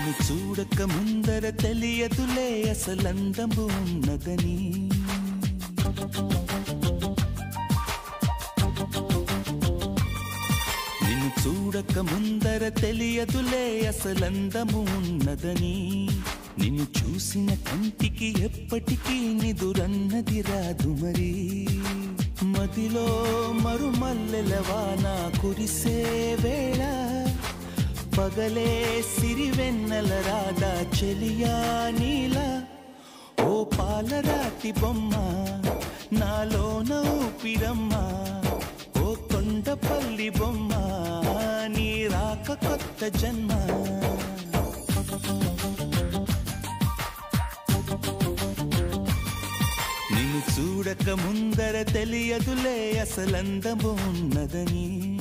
నిన్ను చూడక ముందర తెలియదులే అసలందము ఉన్నదని నిన్ను చూడక ముందర తెలియదులే అసలందము ఉన్నదని నిన్ను చూసిన కంటికి ఎప్పటికీ నిదురన్నది రాదు మరి మదిలో మరుమల్లెలవాన కురిసే వేళ పగలే సిరివెన్నెల రాదా చెలియా నీలా ఓ పాలరాతి బొమ్మ నాలోన ఊపిరమ్మ ఓ కొండపల్లి బొమ్మ నీ రాక కొత్త జన్మ నిన్ను చూడక ముందర తెలియదులే అసలందము ఉన్నదని